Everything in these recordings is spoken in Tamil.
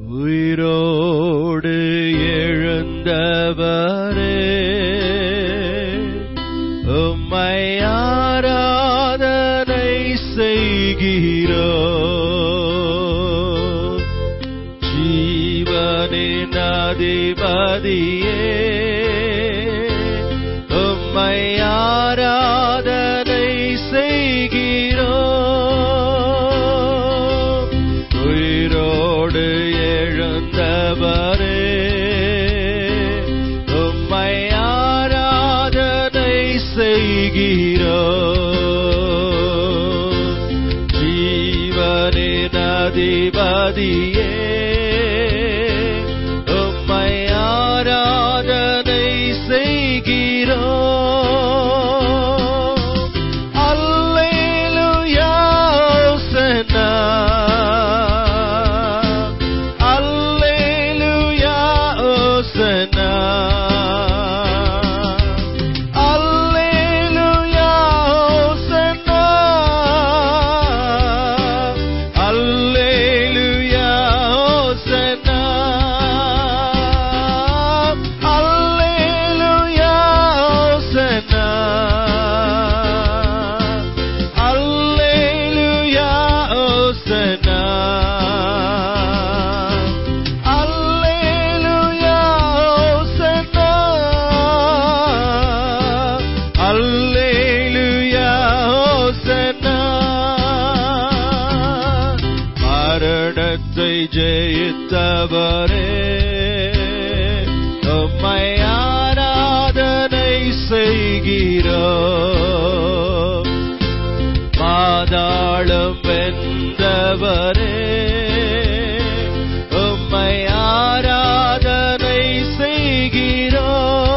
உயிரோடு எழுந்தவரே உம்மை ஆராதனை செய்கிறோ ஜீவனின் அதிபதியே உம்மை ஆராதனை செய்கிறோ உயிரோடு எழுந்தவரே உம்மை ஆராதனை செய்கிறோ ஜீவனின் அதிபதியே உம்மை ஆராதனை செய்கிறோ அல்லேலூயா ஓசன்னா அல்லேலூயா ஓசன்னா அல்லேலூயா ஓசன்னா அல்லேலூயா ஓசன்னா அல்லேலூயா ஓசன்னா அல்லேலூயா ஓசன்னா அல்லேலூயா ஓசன்னா அல்லேலூயா ஓசன்னா மரணத்தை ஜெயித்தவரே உம்மை ஆராதனை செய்கிறோ பாதாளம் வென்றவரே உம்மை ஆராதனை செய்கிறோ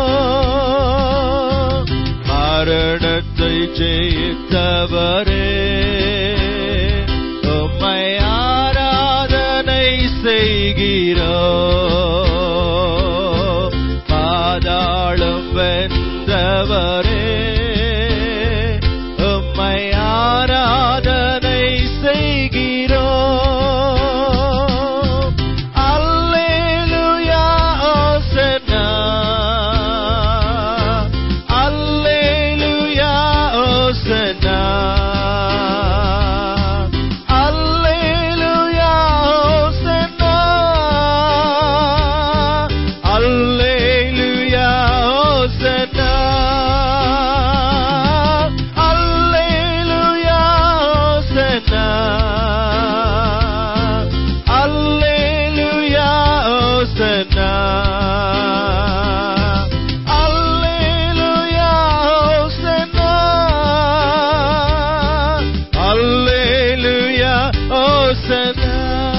மரணத்தை ஜெயித்தவரே உம்மை ஆராதனை செய்கிறோ பாதாளம் வென்றவரே உம்மை ஆராதனை செய்கிறோ அல்லேலூயா ஓசன்னா அல்லேலூயா ஓசன்னா அல்லேலூயா ஓசன்னா அல்லேலூயா ஓசன்னா அல்லேலூயா ஓசன்னா அல்லேலூயா ஓசன்னா அல்லேலூயா ஓசன்னா அல்லேலூயா ஓசன்னா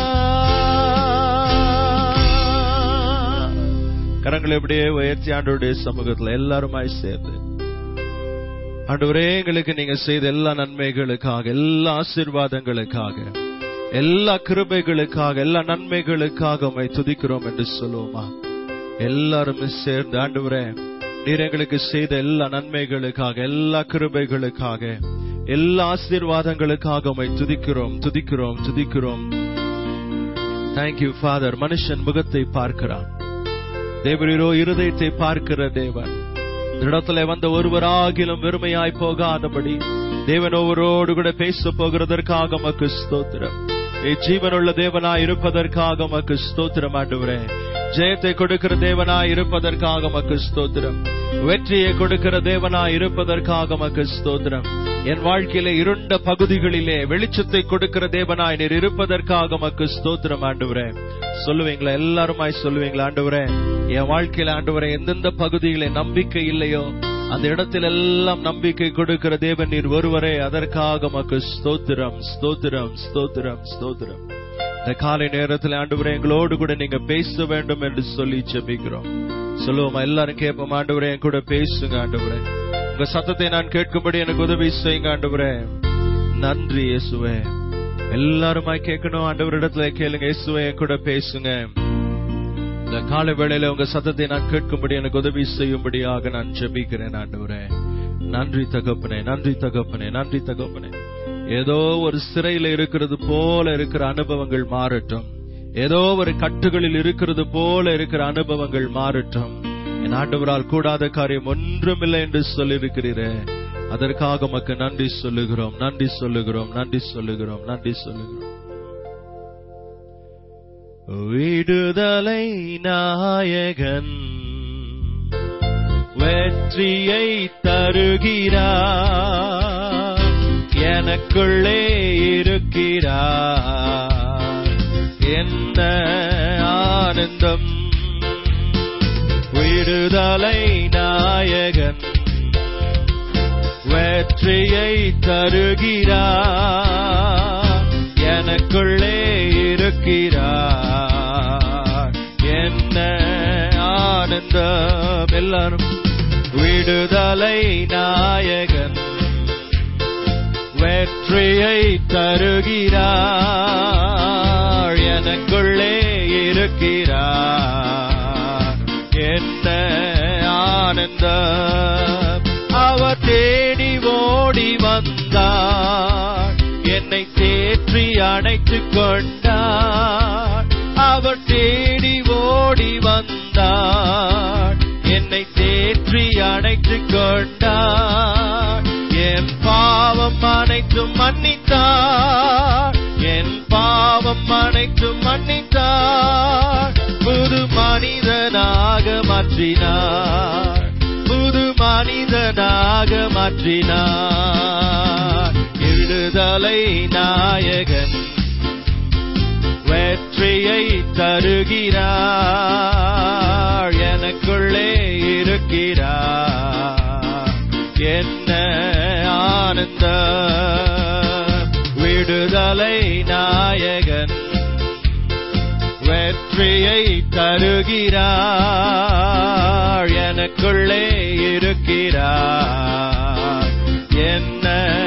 கரங்களை அப்படியே உயர்த்தி ஆண்டவருடைய சமூகத்துல எல்லாருமாய் சேர்ந்து ஆண்டவரே எங்களுக்கு நீங்க செய்த எல்லா நன்மைகளுக்காக எல்லா ஆசீர்வாதங்களுக்காக எல்லா கிருபைகளுக்காக எல்லா நன்மைகளுக்காக உம்மை துதிக்கிறோம் என்று சொல்லுவோமா எல்லாருமே சேர்ந்து ஆண்டவரே நீர் எங்களுக்கு செய்த எல்லா நன்மைகளுக்காக எல்லா கிருபைகளுக்காக எல்லா ஆசீர்வாதங்களுக்காக உம்மை துதிக்கிறோம் துதிக்கிறோம் துதிக்கிறோம் தேங்க்யூ ஃபாதர் மனுஷன் முகத்தை பார்க்கிறான் தேவரீரோ இருதயத்தை பார்க்கிற தேவன் இந்த இடத்துல வந்த ஒருவராகிலும் வெறுமையாய் போகாதபடி தேவன் ஒவ்வொருவரோடு கூட பேச போகிறதற்காக மக்கு ஸ்தோத்திரம் ஜீவனுள்ள தேவனாய் இருப்பதற்காக மக்கு ஸ்தோத்திரம் ஆண்டவரே ஜெயத்தை கொடுக்கிற தேவனாய் இருப்பதற்காக மக்கு ஸ்தோத்திரம் வெற்றியை கொடுக்கிற தேவனாய் இருப்பதற்காக மக்கு ஸ்தோத்திரம் என் வாழ்க்கையிலே இருண்ட பகுதிகளிலே வெளிச்சத்தை கொடுக்கிற தேவனாய் நீர் இருப்பதற்காக மக்கு ஸ்தோத்திரம் ஆண்டவரே சொல்லுவீங்களா எல்லாருமாய் சொல்லுவீங்களா ஆண்டவரே என் வாழ்க்கையில ஆண்டவரே எந்தெந்த பகுதியிலே நம்பிக்கை இல்லையோ அந்த இடத்தில் எல்லாம் நம்பிக்கை கொடுக்கிற தேவன் நீர் ஒருவரே அதற்காக மக்கு ஸ்தோத்திரம் ஸ்தோத்திரம் ஸ்தோத்திரம் ஸ்தோத்திரம் இந்த காலை நேரத்தில் ஆண்டவரே எங்களோடு கூட நீங்க பேச வேண்டும் என்று சொல்லி ஜெபிக்கிறோம் சொல்லுவோமா எல்லாரும் கேட்போம் ஆண்டவரே என் கூட பேசுங்க ஆண்டவரே உங்க சத்தத்தை நான் கேட்கும்படி எனக்கு உதவி செய்யுங்க ஆண்டவரே நன்றி இயேசுவே எல்லாருமாய் கேட்கணும் ஆண்டவரிடத்துல கேளுங்க இயேசுவே என் கூட பேசுங்க இந்த கால வேளையில உங்க சத்தத்தை நான் கேட்கும்படி எனக்கு உதவி செய்யும்படியாக நான் ஜெபிக்கிறேன் ஆண்டவரே நன்றி தகப்பனே நன்றி தகப்பனே நன்றி தகப்பனே ஏதோ ஒரு சிறையில இருக்கிறது போல இருக்கிற அனுபவங்கள் மாறட்டும் ஏதோ ஒரு கட்டுகளில் இருக்கிறது போல இருக்கிற அனுபவங்கள் மாறட்டும் என் ஆண்டவரால் கூடாத காரியம் ஒன்றுமில்லை என்று சொல்லியிருக்கிறீரே அதற்காக உமக்கு நன்றி சொல்லுகிறோம் நன்றி சொல்லுகிறோம் நன்றி சொல்லுகிறோம் நன்றி சொல்லுகிறோம் விடுதலை நாயகன் வெற்றியை தருகிறார் எனக்குள்ளே இருக்கிறார் என்ன ஆனந்தம் விடுதலை நாயகன் வெற்றியை தருகிறார் எனக்குள்ளே இருக்கிறார் என்ன ஆனந்தம் எல்லாரும் விடுதலை நாயகன் வெற்றியை தருகிறார் எனக்குள்ளே இருக்கிறார் என்ன ஆனந்தம் அவர் தேடி ஓடி வந்தார் என்னை தேற்றி அணைத்துக் கொண்டார் அவர் தேடி ஓடி வந்தார் என்னை தேற்றி அணைத்துக் கொண்டார் என் பாவம் அனைத்தும் மன்னித்தார் என் பாவம் அனைத்தும் மன்னித்தார் புது மனிதனாக மாற்றினார் புது மனிதனாக மாற்றினார் விடுதலை நாயகன் வெற்றியை தருகிறார் எனக்குள்ளே இருக்கிறார் என்ன ஆனந்த விடுதலை நாயகன் வெற்றியை தருகிறார் எனக்குள்ளே இருக்கிறார் என்ன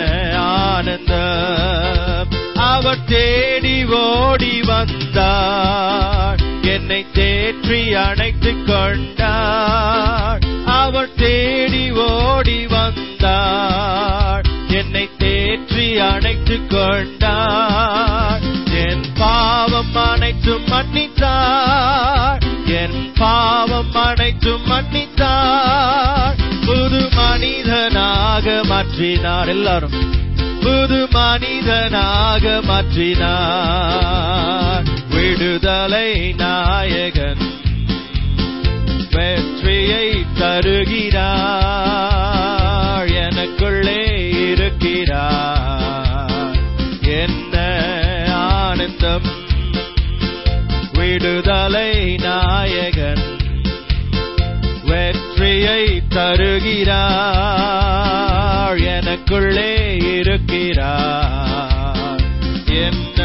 ஆனந்தம் அவர் தேடி ஓடி வந்தார் என்னை தேற்றி அணைத்துக் கொண்டார் அவர் தேடி ஓடி வந்தார் என்னை தேற்றி அணைத்துக் கொண்டார் என் பாவம் அனைத்தும் மன்னித்தார் என் பாவம் அனைத்தும் மன்னித்தார் புது மனிதனாக மாற்றினார் எல்லாரும் புது மனிதனாக மாற்றினார் விடுதலை நாயகன் வெற்றியை தருகிறார் எனக்குள்ளே இருக்கிறார் என்ன ஆனந்தம் விடுதலை நாயகன் வெற்றியை தருகிறார் எனக்குள்ளே இருக்கிறார் என்ன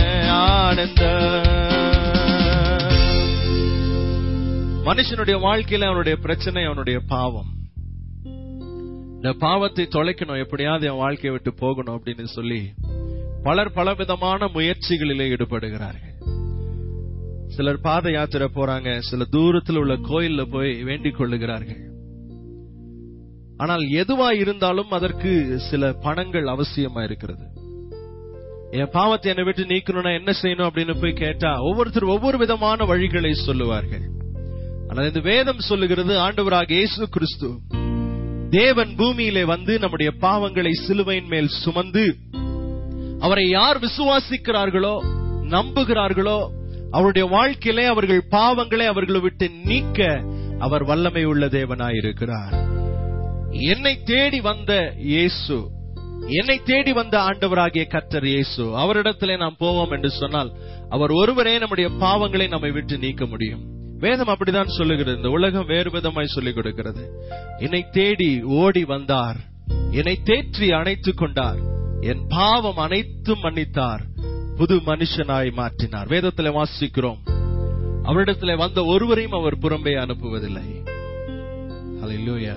ஆனந்தம் மனுஷனுடைய வாழ்க்கையில அவனுடைய பிரச்சனை அவனுடைய பாவம் இந்த பாவத்தை தொலைக்கணும் எப்படியாவது என் வாழ்க்கையை விட்டு போகணும் அப்படின்னு சொல்லி பலர் பலவிதமான முயற்சிகளிலே ஈடுபடுகிறார்கள் சிலர் பாத யாத்திரை போறாங்க சில தூரத்தில் உள்ள கோயில்ல போய் வேண்டிக் கொள்ளுகிறார்கள் ஆனால் எதுவா இருந்தாலும் அதற்கு சில பணங்கள் அவசியமா இருக்கிறது என் பாவத்தை என்னை விட்டு நீக்கணும்னா என்ன செய்யணும் அப்படின்னு போய் கேட்டா ஒவ்வொருத்தர் ஒவ்வொரு விதமான வழிகளை சொல்லுவார்கள் ஆனால் இந்த வேதம் சொல்லுகிறது ஆண்டவராக இயேசு கிறிஸ்து தேவன் பூமியிலே வந்து நம்முடைய பாவங்களை சிலுவையின் மேல் சுமந்து அவரை யார் விசுவாசிக்கிறார்களோ நம்புகிறார்களோ அவருடைய வாழ்க்கையிலே அவர்கள் பாவங்களை அவர்களை விட்டு நீக்க அவர் வல்லமை உள்ள தேவனாயிருக்கிறார் என்னை தேடி வந்த இயேசு என்னை தேடி வந்த ஆண்டவராகிய கர்த்தர் இயேசு அவரிடத்திலே நாம் போவோம் என்று சொன்னால் அவர் ஒருவரே நம்முடைய பாவங்களை நம்மை விட்டு நீக்க முடியும் வேதம் அப்படிதான் சொல்லுகிறது இந்த உலகம் வேறு விதமாய் சொல்லிக் கொடுக்கிறது என்னை தேடி ஓடி வந்தார் என்னை தேற்றி அணைத்துக் கொண்டார் என் பாவம் அனைத்தும் மன்னித்தார் புது மனுஷனாய் மாற்றினார் வேதத்தில் வாசிக்கிறோம் அவரிடத்தில் வந்த ஒருவரையும் அவர் புறம்பே அனுப்புவதில்லை ஹalleluya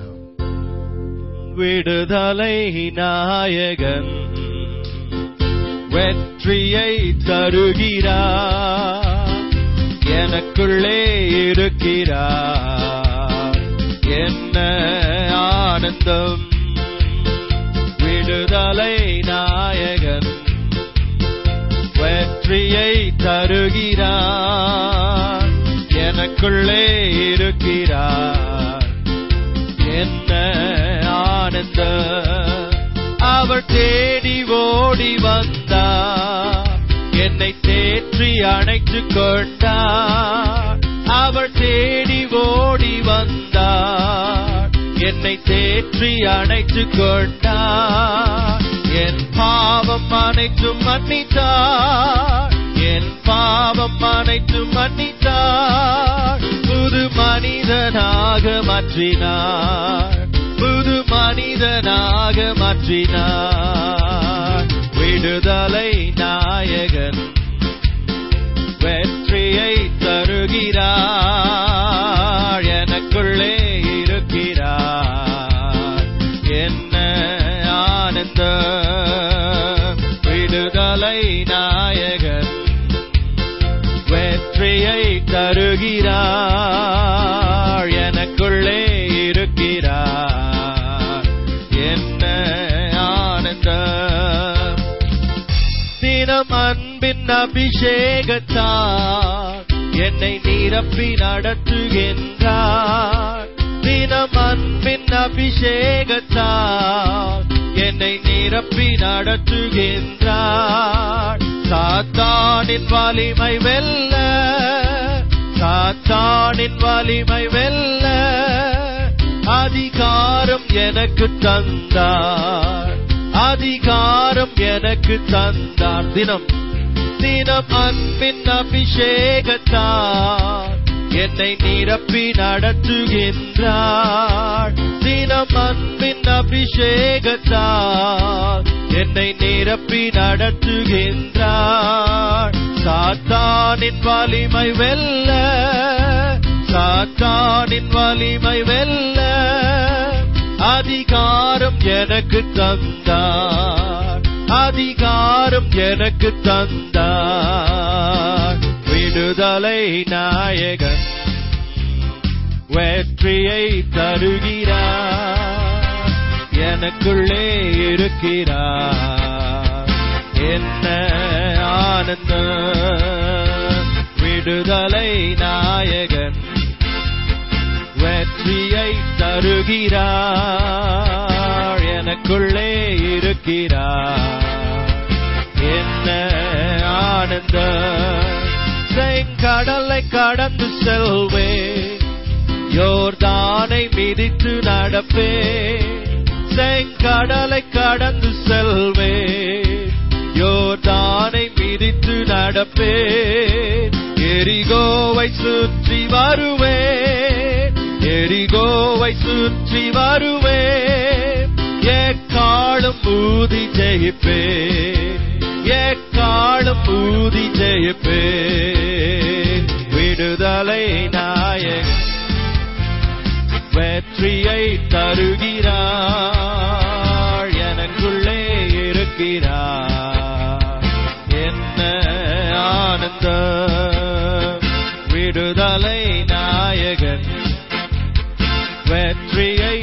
விடுதலை நாயகன் வெற்றியை தருகிறார் எனக்குள்ளே இருக்கிறார் என்ன ஆனந்தம் விடுதலை நாயகன் வெற்றியை தருகிறார் எனக்குள்ளே இருக்கிறார் என்ன ஆனந்த அவர் தேடி ஓடி வந்தார் என்னை தேற்றி அணைத்துக் கொண்டார் அவர் தேடி ஓடி வந்தார் என்னை தேற்றி அணைத்துக் கொண்டார் என் பாவம் அனைத்தும் மன்னித்தார் என் பாவம் அனைத்தும் மன்னித்தார் புது மனிதனாக மாற்றினார் புது மனிதனாக மாற்றினார் விடுதலை நாயகன் வெற்றியை தருகிறார் எனக்குள்ளே இருக்கிறார் என்ன ஆனந்த விடுதலை நாயகன் வெற்றியை தருகிறார் எனக்குள்ளே இருக்கிறார் என்ன ஆனந்தம் தினம் அன்பின் அபிஷேகத்தார் என்னை நிரப்பி நடத்துகின்றார் தினம் அன்பின் அபிஷேகத்தார் என்னை நிரப்பி நடத்துகின்றார் சாத்தானின் வலிமை வெல்ல சாத்தானின் வலிமை வெல்ல அதிகாரம் எனக்கு தந்தார் அதிகாரம் எனக்கு தந்தார் தினம் தினம் அன்பின் அபிஷேகத்தார் என்னை நிரப்பி நடத்துகின்றார் தினம் அன்பின் அபிஷேகத்தார் என்னை நிரப்பி நடத்துகின்றார் சாத்தானின் வலிமை வெல்ல சாத்தானின் வலிமை வெல்ல அதிகாரம் எனக்கு தந்தார் அதிகாரம் எனக்கு தந்தார் விடுதலை நாயகன் வெற்றியை தருகிறார் எனக்குள்ளே இருக்கிறார் என்ன ஆனந்த விடுதலை நாயகன் வெற்றியை தருகிறார் எனக்குள்ளே இருக்கிறார் என்ன ஆனந்த செங்கடலை கடந்து செல்வே யோர்தானை மிதித்து நடப்பே செங்கடலை கடந்து செல்வே யோர்தானை மிதித்து நடப்பே எரிகோவை சுற்றி வருவே எரிகோவை சுற்றி வருவே எக்காலும் ஊதி ஜெயிப்பே எக்காலும் ஊதி ஜெயிப்பே விடுதலை நாயகன் வெற்றியை தருகிறார் எனக்குள்ளே இருக்கிறார் என்ன ஆனந்த விடுதலை நாயகன் வெற்றியை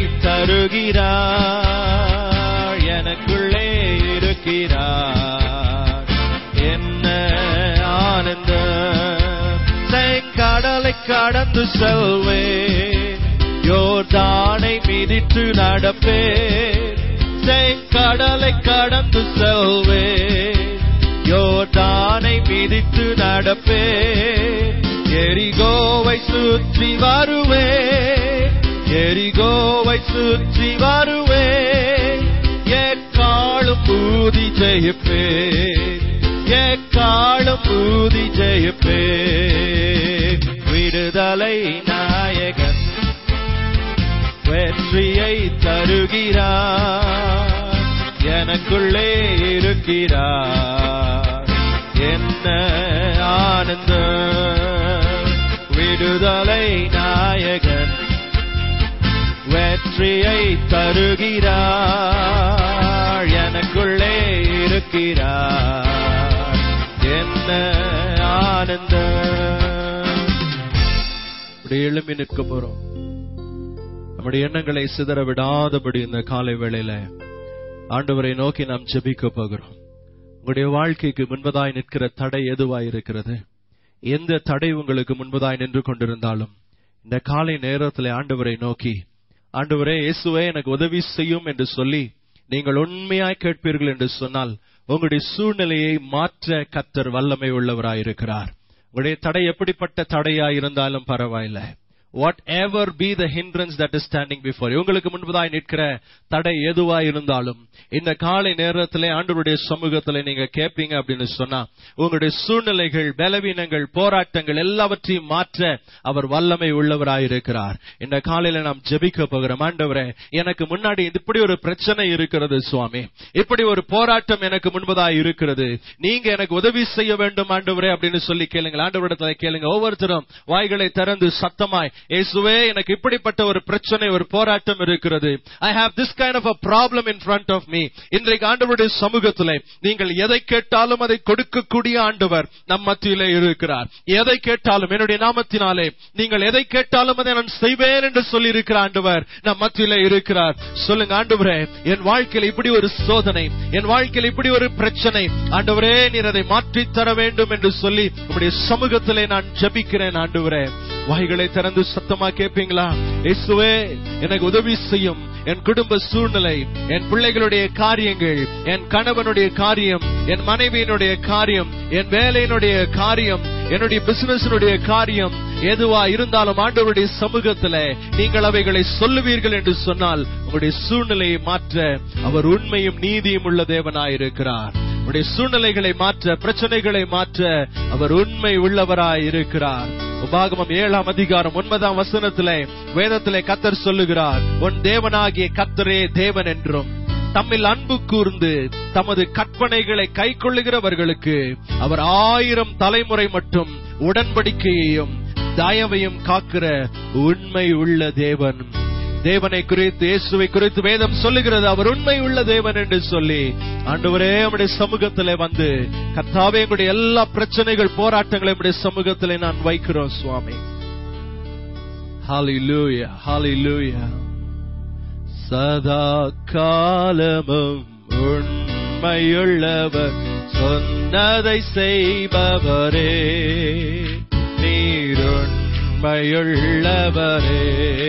தருகிறார் எனக்குள்ளே இருக்கிறார் என்ன ஆனந்த செங்கடலை கடந்து செல்வே யோர்தானை மிதித்து நடப்பே செங்கடலை கடந்து செல்வே யோர்தானை மிதித்து நடப்பே எரிகோவை சுற்றி வருவே எரிகோவை சுற்றி வருவே எக்காலும் பூதி ஜெயிப்பே எக்காலும் பூதி ஜெயிப்பே விடுதலை நாயகன் வெற்றியை தருகிறார் எனக்குள்ளே இருக்கிறார் என்ன ஆனந்த விடுதலை நாயகன் வெற்றியை தருகிறார் எனக்குள்ளே இருக்கிறார் என்ன ஆனந்த இப்படி எழும்பி நிற்க போறோம் நம்முடைய எண்ணங்களை சிதற விடாதபடி இந்த காலை வேளையில ஆண்டவரை நோக்கி நாம் ஜெபிக்க போகிறோம் உங்களுடைய வாழ்க்கைக்கு முன்பதாய் நிற்கிற தடை எதுவாய் இருக்கிறது எந்த தடை உங்களுக்கு முன்பதாய் நின்று கொண்டிருந்தாலும் இந்த காலை நேரத்தில் ஆண்டவரை நோக்கி ஆண்டவரே இயேசுவே எனக்கு உதவி செய்யும் என்று சொல்லி நீங்கள் உண்மையாய் கேட்பீர்கள் என்று சொன்னால் உங்களுடைய சூழ்நிலையை மாற்ற கத்தர் வல்லமை உள்ளவராயிருக்கிறார் உங்களுடைய தடை எப்படிப்பட்ட தடையாய் இருந்தாலும் பரவாயில்லை whatever be the hindrance that is standing before உங்களுக்கு முன்பதாய் நிற்கிற தடை எதுவாய் இருந்தாலும் இந்த காலை நேரத்திலே ஆண்டவருடைய சமூகத்திலே நீங்க கேட்பீங்க அப்படின்னு சொன்னா உங்களுடைய சூழ்நிலைகள் பலவீனங்கள் போராட்டங்கள் எல்லாவற்றையும் மாற்ற அவர் வல்லமை உள்ளவராயிருக்கிறார் இந்த காலையில நாம் ஜெபிக்க போகிறோம் ஆண்டவரே எனக்கு முன்னாடி இப்படி ஒரு பிரச்சனை இருக்கிறது சுவாமி இப்படி ஒரு போராட்டம் எனக்கு முன்பதாய் இருக்கிறது நீங்க எனக்கு உதவி செய்ய வேண்டும் ஆண்டவரே அப்படின்னு சொல்லி கேளுங்க ஆண்டவரிடத்துல கேளுங்க ஒவ்வொருத்தரும் வாய்களை திறந்து சத்தமாய் இயேசுவே எனக்கு இப்படிப்பட்ட ஒரு பிரச்சனை ஒரு போராட்டம் இருக்கிறது I have this kind of a problem in front of me இன்றைக்கு ஆண்டவருடைய சமூகத்திலே நீங்கள் எதை கேட்டாலும் அதை கொடுக்கக்கூடிய ஆண்டவர் நம் மத்தியிலே இருக்கிறார் எதை கேட்டாலும் என்னுடைய நாமத்தினாலே நீங்கள் எதை கேட்டாலும் அதை நான் செய்வேன் என்று சொல்லி இருக்கிற ஆண்டவர் நம் மத்தியிலே இருக்கிறார் சொல்லுங்க ஆண்டவரே என் வாழ்க்கையில் இப்படி ஒரு சோதனை என் வாழ்க்கையில் இப்படி ஒரு பிரச்சனை ஆண்டவரே நீர் அதை மாற்றி தர வேண்டும் என்று சொல்லி உங்களுடைய சமூகத்திலே நான் ஜபிக்கிறேன் ஆண்டவரே வாய்களை திறந்து சத்தமா கேட்பீங்களா இயேசுவே எனக்கு உதவி செய்யும் என் குடும்ப சூழ்நிலை என் பிள்ளைகளுடைய காரியங்கள் என் கணவனுடைய காரியம் என் மனைவியினுடைய காரியம் என் வேலையினுடைய காரியம் என்னுடைய பிசினஸினுடைய காரியம் எதுவா இருந்தாலும் ஆண்டவருடைய சமூகத்துல நீங்கள் அவைகளை சொல்லுவீர்கள் என்று சொன்னால் உங்களுடைய சூழ்நிலையை மாற்ற அவர் உண்மையும் நீதியும் உள்ள தேவனாயிருக்கிறார் உடைய சூழ்நிலைகளை மாற்ற பிரச்சனைகளை மாற்ற அவர் உண்மை உள்ளவராய் இருக்கிறார் உபாகமம் ஏழாம் அதிகாரம் ஒன்பதாம் வசனத்திலே வேதத்திலே கத்தர் சொல்லுகிறார் உன் தேவனாகிய கத்தரே தேவன் என்றும் தம்மில் அன்பு கூர்ந்து தமது கற்பனைகளை கை கொள்ளுகிறவர்களுக்கு அவர் ஆயிரம் தலைமுறை மட்டும் உடன்படிக்கையையும் தயவையும் காக்கிற உண்மை உள்ள தேவன் தேவனை குறித்து இயேசுவை குறித்து வேதம் சொல்லுகிறது அவர் உண்மை உள்ள தேவன் என்று சொல்லி ஆண்டவரே நம்முடைய சமூகத்திலே வந்து கர்த்தாவே எங்களுடைய எல்லா பிரச்சனைகள் போராட்டங்களை நம்முடைய சமூகத்திலே நான் வைக்கிறோம் சுவாமி ஹalleluya ஹalleluya சதா காலமும் உண்மையுள்ளவர் சொன்னதை செய்பவரே நீர் உண்மையுள்ளவரே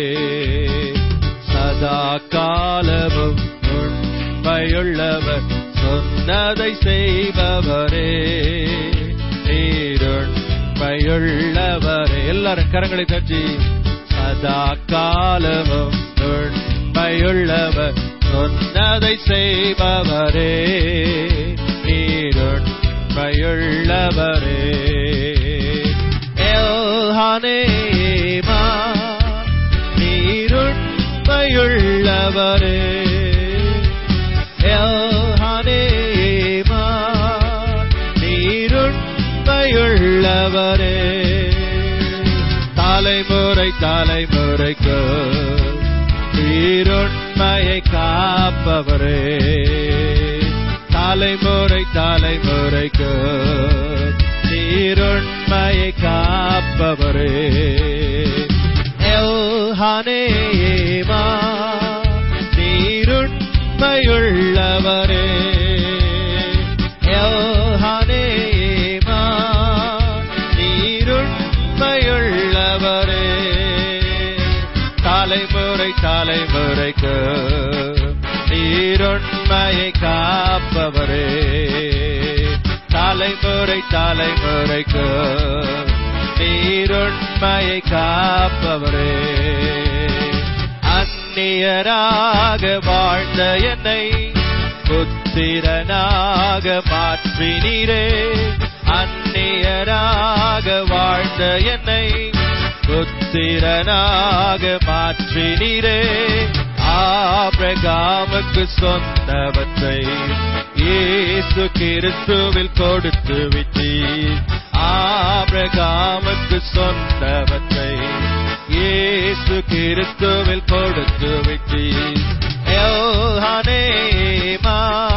சதா காலமும் உண்மையுள்ளவர் சொன்னதை செய்பவரே நீர் உண்மையுள்ளவரே எல்லாரும் கரங்களை தட்டி சதா காலமும் உண்மையுள்ளவர் சொன்னதை செய்பவரே நீர் உண்மையுள்ளவரே எல்ஹானேமா நீருண்மையுள்ளவரே எல்ஹானேமா நீருண்மையுள்ளவரே தலைமுறை தலைமுறைக்கு நீருண்மையை காப்பவரே தலைமுறை தலைமுறைக்கு நீருண்மையை காப்பவரே எல்ஹானேமா நீருண்மையுள்ளவரே எல்ஹானேமா நீருண்மையுள்ளவரே தலைமுறை தலைமுறைக்கு நீருண்மையை காப்பவரே தலைமுறை தலைமுறைக்கு நீருண்மையை காப்பவரே அந்நியராக வாழ்ந்த என்னை புத்திரனாக மாற்றினீரே அந்நியராக வாழ்ந்த என்னை புத்திரனாக மாற்றினீரே ஆபிரகாமுக்கு சொன்னவற்றை இயேசு கிறிஸ்துவில் கொடுத்து விட்டீர் ஆபிரகாமுக்கு சொன்னவற்றை இயேசு கிறிஸ்துவில் கொடுத்து விட்டீர் எல்ஹானேமா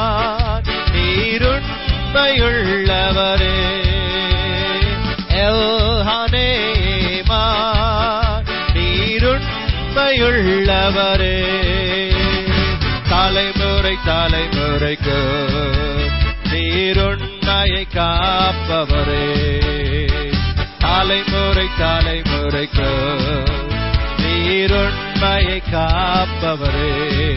நீருண்மையுள்ளவரே எல்ஹானேமா நீருண்மையுள்ளவரே தலைமுறை தலைமுறைக்கு நீருண்மையை காப்பவரே தலைமுறை தலைமுறைக்கு நீருண்மையை காப்பவரே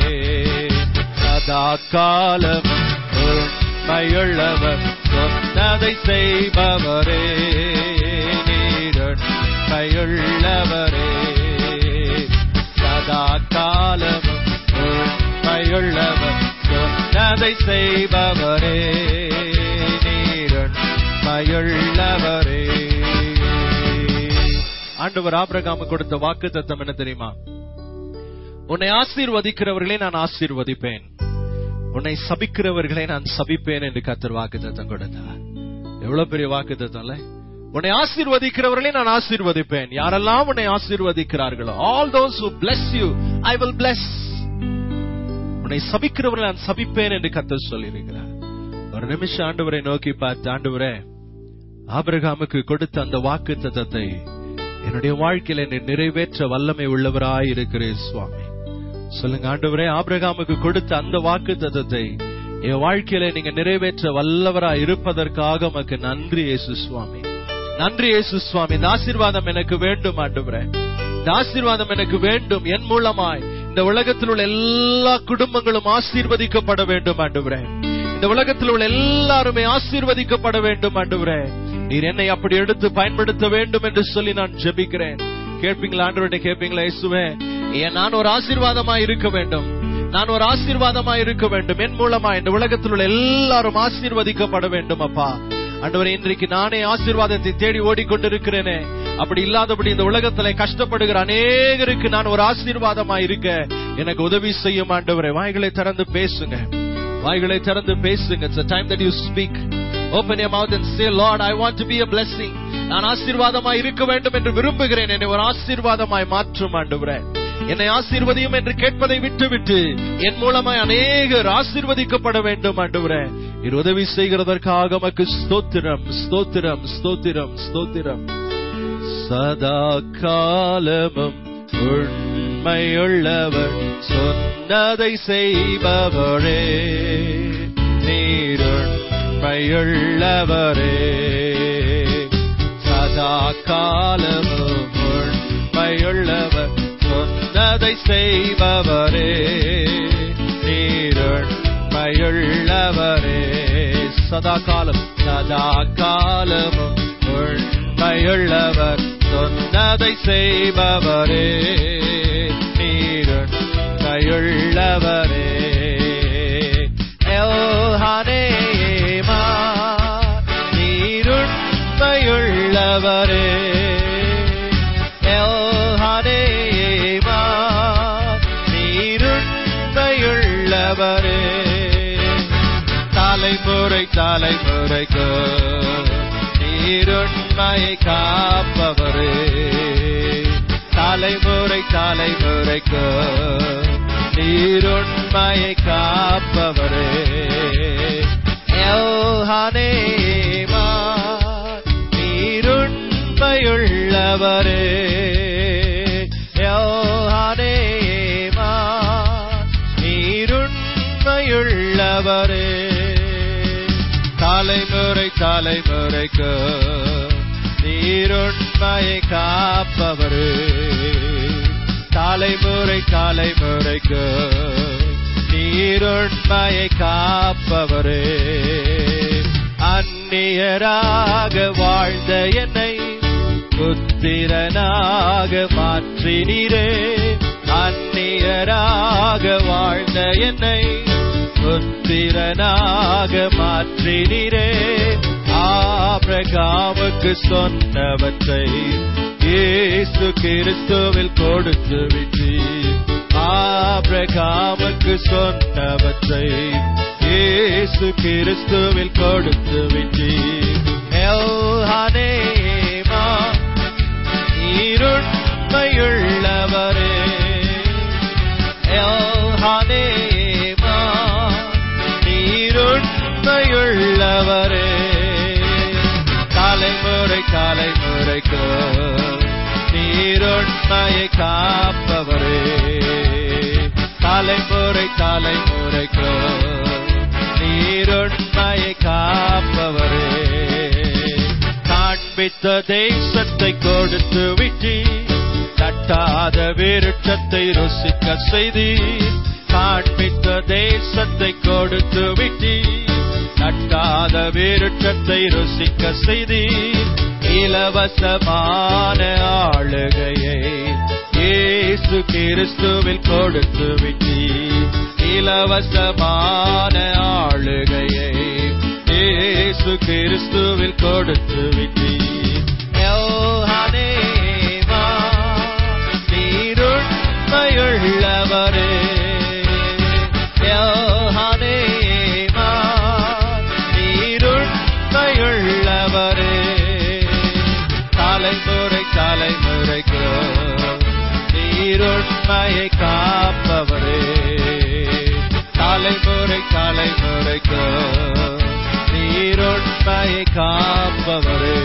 சதா காலம் உண்மையுள்ளவர் சொன்னதை செய்பவரே நீருண்மையுள்ளவரே சதா காலம் உண்மையுள்ளவர் சொன்னதை செய்பவரே நீருண்மையுள்ளவரே ஆண்டவர் ஆபிரகாமு கொடுத்த வாக்கு தத்தம் என்ன தெரியுமா உன்னை ஆசீர்வதிக்கிறவர்களை நான் ஆசீர்வதிப்பேன் உன்னை சபிக்கிறவர்களை நான் சபிப்பேன் என்று கத்தர் வாக்கு தத்தம் கொடுத்தார் எவ்வளவு பெரிய வாக்கு தத்தம்ல உன்னை ஆசீர்வதிக்கிறவர்களை நான் ஆசீர்வதிப்பேன் யாரெல்லாம் உன்னை ஆசீர்வதிக்கிறார்களோ all those who bless you I will bless உன்னை சபிக்கிறவர்களை நான் சபிப்பேன் என்று கத்தர் சொல்லியிருக்கிறார் ஒரு நிமிஷம் ஆண்டவரை நோக்கி பார்த்து ஆண்டவரே ஆபிரகாமுக்கு கொடுத்த அந்த வாக்கு தத்தத்தை என்னுடைய வாழ்க்கையில நீ நிறைவேற்ற வல்லமை உள்ளவராய் இருக்கிறேன் சுவாமி சொல்லுங்க ஆண்டவரே ஆபிரகாமுக்கு கொடுத்த அந்த வாக்கு தத்தத்தை என் வாழ்க்கையில நீங்க நிறைவேற்ற வல்லவராய் இருப்பதற்காக உமக்கு நன்றி இயேசு சுவாமி நன்றி இயேசு சுவாமி இந்த ஆசீர்வாதம் எனக்கு வேண்டும் ஆண்டவரே இந்த ஆசீர்வாதம் எனக்கு வேண்டும் என் மூலமாய் இந்த உலகத்தில் உள்ள எல்லா குடும்பங்களும் ஆசீர்வதிக்கப்பட வேண்டும் ஆண்டவரே இந்த உலகத்தில் உள்ள எல்லாருமே ஆசீர்வதிக்கப்பட வேண்டும் ஆண்டவரே நீர் என்னை அப்படி எடுத்து பயன்படுத்த வேண்டும் என்று சொல்லி நான் ஜெபிக்கிறேன் கேட்பீங்களா ஆண்டவர்கிட்ட கேட்பீங்களா இயேசுவே ஏன் நான் ஒரு ஆசீர்வாதமா இருக்க வேண்டும் நான் ஒரு ஆசீர்வாதமா இருக்க வேண்டும் என் மூலமா இந்த உலகத்தில் உள்ள எல்லாரும் ஆசீர்வதிக்கப்பட வேண்டும் அப்பா ஆண்டவரே இன்றைக்கு நானே ஆசீர்வாதத்தை தேடி ஓடிக்கொண்டிருக்கிறேனே அப்படி இல்லாதபடி இந்த உலகத்துல கஷ்டப்படுகிற அநேகருக்கு நான் ஒரு ஆசீர்வாதமா இருக்க எனக்கு உதவி செய்யும் ஆண்டவரே வாய்களை திறந்து பேசுங்க வாய்களை திறந்து பேசுங்க it's a time that you speak open your mouth and say lord i want to be a blessing நான் ஆசீர்வாதமாய் இருக்க வேண்டும் என்று விரும்புகிறேன் என்னை ஒரு ஆசீர்வாதமாய் மாற்றும் ஆண்டவரே என்னை ஆசீர்வதியும் என்று கேட்பதை விட்டுவிட்டு என் மூலமாய் அநேகர் ஆசீர்வதிக்கப்பட வேண்டும் ஆண்டவரே நீர் உதவி செய்கிறதற்காக மக்கு ஸ்தோத்திரம் ஸ்தோத்திரம் ஸ்தோத்திரம் ஸ்தோத்திரம் சதா காலமும் உண்மையுள்ளவர் சொன்னதை செய்பவரே நீருண்மையுள்ளவரே சதா காலமும் உண்மையுள்ளவர் சொன்னதை செய்பவரே நீருண்மையுள்ளவரே சதா காலம் சதா காலமும் உண்மையுள்ளவர் சொன்னதை செய்பவரே நீருண்மையுள்ளவரே எல்ஹனேமா நீருண்மையுள்ளவரே எல்ஹனேமா நீருண்மையுள்ளவரே தலைமுறை தலைமுறைக்கு நீருண்மையை காப்பவரே தலைமுறை தலைமுறைக்கு நீருண்மையை காப்பவரே எல்ஹனேமா நீருண்மையுள்ளவரே எல்ஹனேமா நீருண்மையுள்ளவரே தலைமுறை தலைமுறைக்கு நீருண்மையை காப்பவரே தலைமுறை தலைமுறைக்கு நீருண்மையை காப்பவரே அந்நியராக வாழ்ந்த என்னை புத்திரனாக மாற்றினீரே அந்நியராக வாழ்ந்த என்னை புத்திரனாக மாற்றினீரே ஆபிரகாமுக்கு சொன்னவற்றை இயேசு கிறிஸ்துவில் கொடுத்து விட்டீர் ஆபிரகாமுக்கு சொன்னவற்றை இயேசு கிறிஸ்துவில் கொடுத்து விட்டீர் எல்ஹனேமா நீருண்மையுள்ளவரே எல்ஹனேமா நீருண்மையுள்ளவரே தலைமுறை தலைமுறைக்கு நீருண்மையை காப்பவரே தலைமுறை தலைமுறைக்கு நீருண்மையை காப்பவரே காண்ப காண்பித்த தேசத்தை கொடுத்து விட்டீர் தட்டாத விருட்சத்தை ருசிக்க செய்தீர் காண்பித்த தேசத்தை கொடுத்து விட்டீர் தட்டாத விருட்சத்தை ருசிக்க செய்தீர் இலவசமான ஆளுகையை இயேசு கிறிஸ்துவில் கொடுத்து விட்டீர் இலவசமான ஆளுகையை இயேசு கிறிஸ்துவில் கொடுத்து விட்டீர் யோஹனேமா, நீருண்மையுள்ளவரே யோஹனேமா, நீருண்மையுள்ளவரே தலைமுறை தலைமுறைக்கு நீருண்மையை காப்பவரே தலைமுறை தலைமுறைக்கு நீருண்மையை காப்பவரே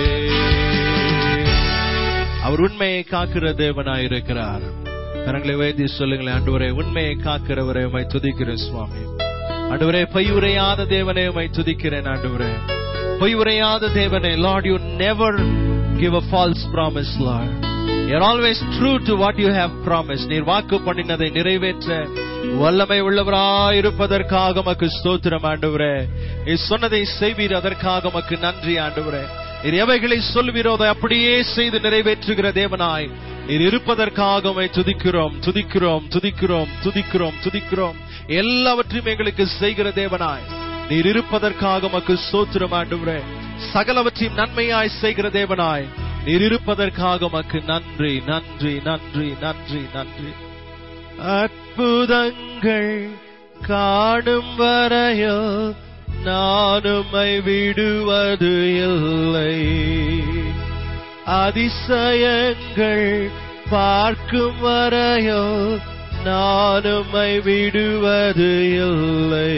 அவர் உண்மையை காக்கிற தேவனாயிருக்கிறார் கரங்களை வைத்து சொல்லுங்களேன் ஆண்டவரே உண்மையை காக்கிறவரை உமை துதிக்கிறேன் சுவாமி ஆண்டவரே பொய் உரையாத தேவனே உமை துதிக்கிறேன் ஆண்டவரே பொய் உரையாத தேவனே lord you never give a false promise lord You're always true to what you have promised. நீர் வாக்கு பண்ணினதை நிறைவேற்ற வல்லமை உள்ளவராய் இருப்பதற்காக மக்கு ஸ்தோத்திரம் ஆண்டவரே நீர் சொன்னதை செய்வீர் அதற்காக மக்கு நன்றி ஆண்டவரே நீர் எவைகளை சொல்வீரோ அதை அப்படியே செய்து நிறைவேற்றுகிற தேவனாய் நீர் இருப்பதற்காக உம்மை துதிக்கிறோம் துதிக்கிறோம் துதிக்கிறோம் துதிக்கிறோம் துதிக்கிறோம் எல்லாவற்றையும் எங்களுக்கு செய்கிற தேவனாய் நீர் இருப்பதற்காக மக்கு ஸ்தோத்திரம் ஆண்டவரே சகலவற்றையும் நன்மையாய் செய்கிற தேவனாய் நீர் இருப்பதற்காக மக்கு நன்றி நன்றி நன்றி நன்றி நன்றி அற்புதங்கள் காணும் வரையோ நானுமை விடுவது இல்லை அதிசயங்கள் பார்க்கும் வரையோ நானுமை விடுவது இல்லை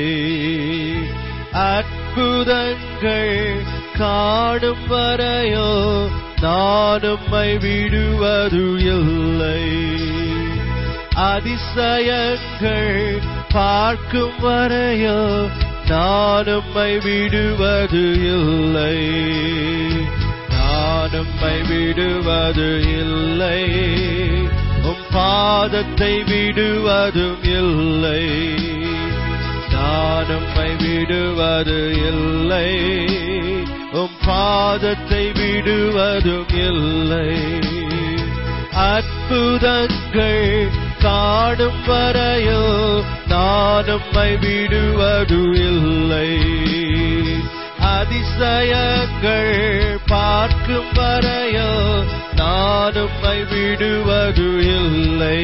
அற்புதங்கள் காணும் வரையோ நானும்மை விடுவது இல்லை அதிசயங்கள் பார்க்கும் வரையோ நானும்மை விடுவது இல்லை நானும்மை விடுவது இல்லை உம் பாதத்தை விடுவதும் இல்லை நானும்மை விடுவது இல்லை உம் பாதத்தை விடுவதும் இல்லை அற்புதங்கள் காணும் வரையோ நானும்மை விடுவது இல்லை அதிசயங்கள் பார்க்கும் வரையோ நானும்மை விடுவது இல்லை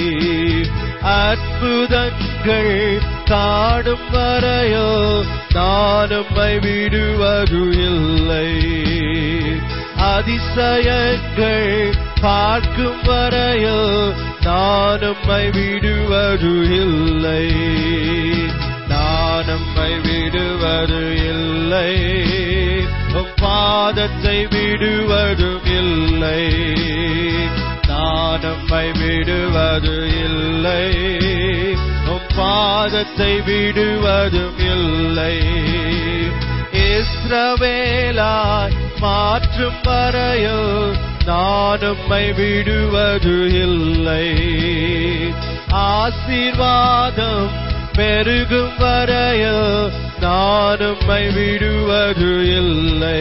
அற்புதங்கள் காணும் வரையோ நானும்மை விடுவது இல்லை அதிசயங்கள் பார்க்கும் வரையோ நானும்மை விடுவது இல்லை நானும்மை விடுவது இல்லை உம் பாதத்தை விடுவதும் இல்லை நானும்மை விடுவது இல்லை உம் பாதத்தை விடுவதும் இல்லை இஸ்ரவேலாய் மாற்றும் வரையோ நானும்மை விடுவது இல்லை ஆசீர்வாதம் பெருகும் வரையோ நானும்மை விடுவது இல்லை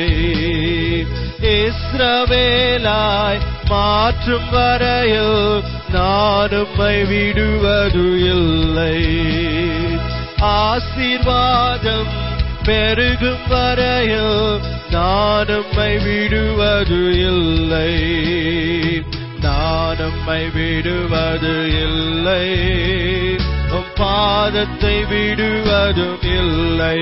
இஸ்ரவேலாய் மாற்றும் வரையோ நானும்மை விடுவது இல்லை ஆசீர்வாதம் பெருகும் வரையோ நானும்மை விடுவது இல்லை நானும்மை விடுவது இல்லை உம் பாதத்தை விடுவதும் இல்லை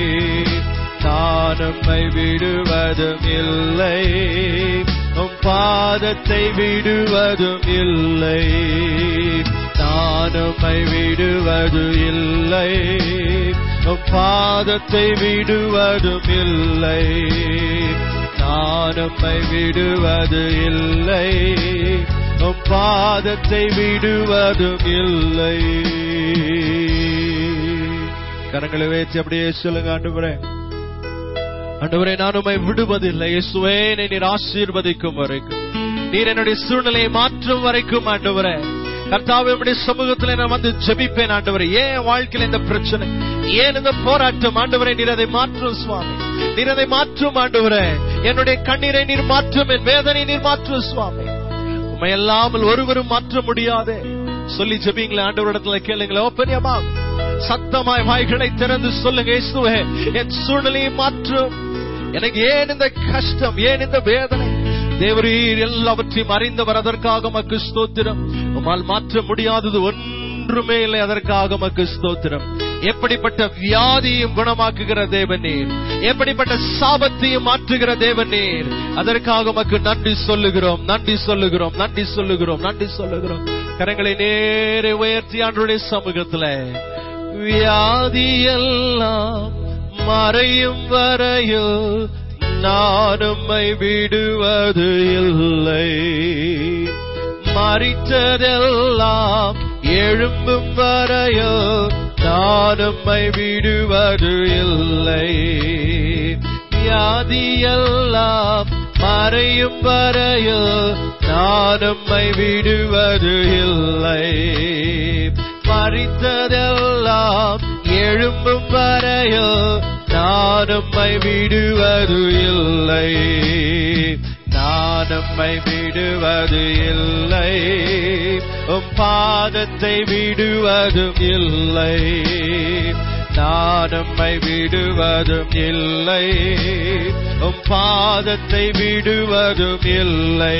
நானும்மை விடுவதும் இல்லை உம் பாதத்தை விடுவதும் இல்லை நானும்மை விடுவது இல்லை உம் பாதத்தை விடுவதும் இல்லை நானும்மை விடுவது இல்லை உம் பாதத்தை விடுவதும் இல்லை கரங்களை வச்சு அப்படியே சொல்லுங்க ஆண்டுபுரே ஆண்டவரே நான் உம்மை விடுவதில்லை இயேசுவே என்னை நீர் ஆசீர்வதிக்கும் வரைக்கும் நீர் என்னுடைய சூழ்நிலையை மாற்றும் வரைக்கும் ஆண்டவரே கர்த்தாவே உம்முடைய சமூகத்தில் நான் வந்து ஜெபிப்பேன் ஆண்டவரே ஏன் என் வாழ்க்கையில இந்த பிரச்சனை ஏன் இந்த போராட்டம் ஆண்டவரே நீர் அதை மாற்றும் சுவாமி நீர் அதை மாற்றும் ஆண்டவரே என்னுடைய கண்ணீரை நீர் மாற்றும் என் வேதனை நீர் மாற்றும் சுவாமி உண்மை இல்லாமல் ஒருவரும் மாற்ற முடியாதே சொல்லி ஜெபிங்களே ஆண்டவரிடத்துல கேளுங்களேன் ஓப்பன் யமா சத்தமாய் வாய்களை திறந்து சொல்லுங்க இயேசுவே என் சூழ்நிலையை மாற்றும் எனக்கு ஏன் இந்த கஷ்டம் ஏன் இந்த வேதனை தேவரீர் எல்லாவற்றையும் அறிந்தவர் அதற்காக மக்கு ஸ்தோத்திரம் உம்மால் மாற்ற முடியாதது ஒன்றுமே இல்லை அதற்காக மக்கு ஸ்தோத்திரம் எப்படிப்பட்ட வியாதியும் குணமாக்குகிற தேவன் நீர் எப்படிப்பட்ட சாபத்தையும் மாற்றுகிற தேவன் நீர் அதற்காக மக்கு நன்றி சொல்லுகிறோம் நன்றி சொல்லுகிறோம் நன்றி சொல்லுகிறோம் நன்றி சொல்லுகிறோம் கரங்களை நேரே உயர்த்தி ஆண்டுடைய சமூகத்துல வியாதியெல்லாம் மறையும் வரையோ நான் உம்மை விடுவது இல்லை மறித்ததெல்லாம் எழும்பும் வரையோ நான் உம்மை விடுவது இல்லை வியாதியெல்லாம் மறையும் வரையோ நான் உம்மை விடுவது இல்லை மறித்ததெல்லாம் எழும்பும் வரையோ நான் உம்மை விடுவது இல்லை நான் உம்மை விடுவது இல்லை உம் பாதத்தை விடுவதும் இல்லை நான் உம்மை விடுவதும் இல்லை உம் பாதத்தை விடுவதும் இல்லை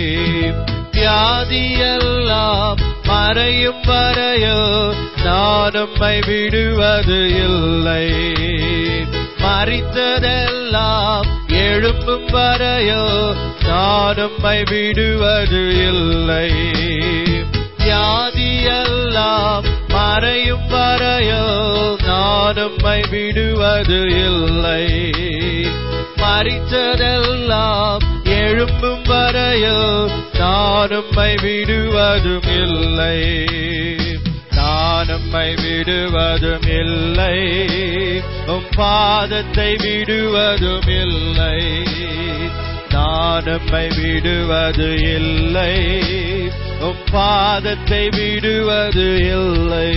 வியாதியெல்லாம் மறையும் வரையோ நான் உம்மை விடுவது இல்லை மறித்ததெல்லாம் எழும்பும் வரையோ நான் உம்மை விடுவது இல்லை வியாதியெல்லாம் மறையும் வரையோ நான் உம்மை விடுவது இல்லை மறித்ததெல்லாம் எழும்பும் வரையோ நான் உம்மை விடுவதும் இல்லை நான் உம்மை விடுவதும் இல்லை உம் பாதத்தை விடுவதும் இல்லை நான் உம்மை விடுவது இல்லை உம் பாதத்தை விடுவது இல்லை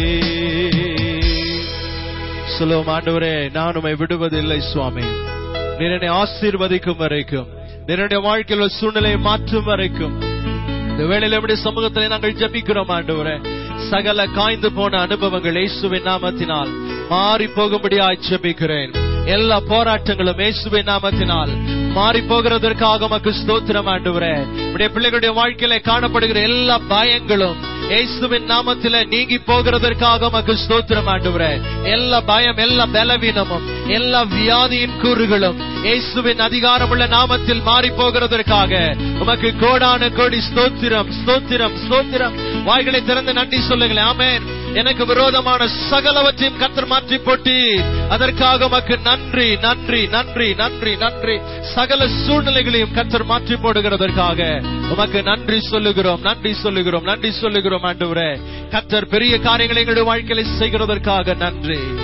சொல்லுவோம் ஆண்டவரே நான் உம்மை விடுவதில்லை சுவாமி நீர் என்னை ஆசீர்வதிக்கும் வரைக்கும் என்னுடைய வாழ்க்கையில் ஒரு சூழ்நிலையை மாற்றும் வரைக்கும் இந்த வேளையில எப்படி சமூகத்திலே நாங்கள் ஜபிக்கிறோம் ஆண்டவரே சகல காய்ந்து போன அனுபவங்கள் இயேசுவின் நாமத்தினால் மாறி போகும்படியாய் ஜபிக்கிறேன் எல்லா போராட்டங்களும் இயேசுவின் நாமத்தினால் மாறி போகிறதற்காக மக்கு ஸ்தோத்திரம் ஆண்டவரே உடைய பிள்ளைகளுடைய வாழ்க்கையில காணப்படுகிற எல்லா பயங்களும் இயேசுவின் நாமத்தில நீங்கி போகிறதற்காக மக்கு ஸ்தோத்திரம் ஆண்டவரே எல்லா பயம் எல்லா பலவீனமும் எல்லா வியாதியின் கூறுகளும் இயேசுவின் அதிகாரமுள்ள நாமத்தில் மாறி போகிறதற்காக உமக்கு கோடான கோடி ஸ்தோத்திரம் ஸ்தோத்திரம் ஸ்தோத்திரம் வாய்களை திறந்து நன்றி சொல்லுங்களேன் ஆமென் எனக்கு விரோதமான சகலவற்றையும் கத்தர் மாற்றி போட்டி அதற்காக உமக்கு நன்றி நன்றி நன்றி நன்றி நன்றி சகல சூழ்நிலைகளையும் கத்தர் மாற்றி போடுகிறதற்காக உமக்கு நன்றி சொல்லுகிறோம் நன்றி சொல்லுகிறோம் நன்றி சொல்லுகிறோம் ஆண்டவரே கத்தர் பெரிய காரியங்களை எங்களுடைய வாழ்க்கையில செய்கிறதற்காக நன்றி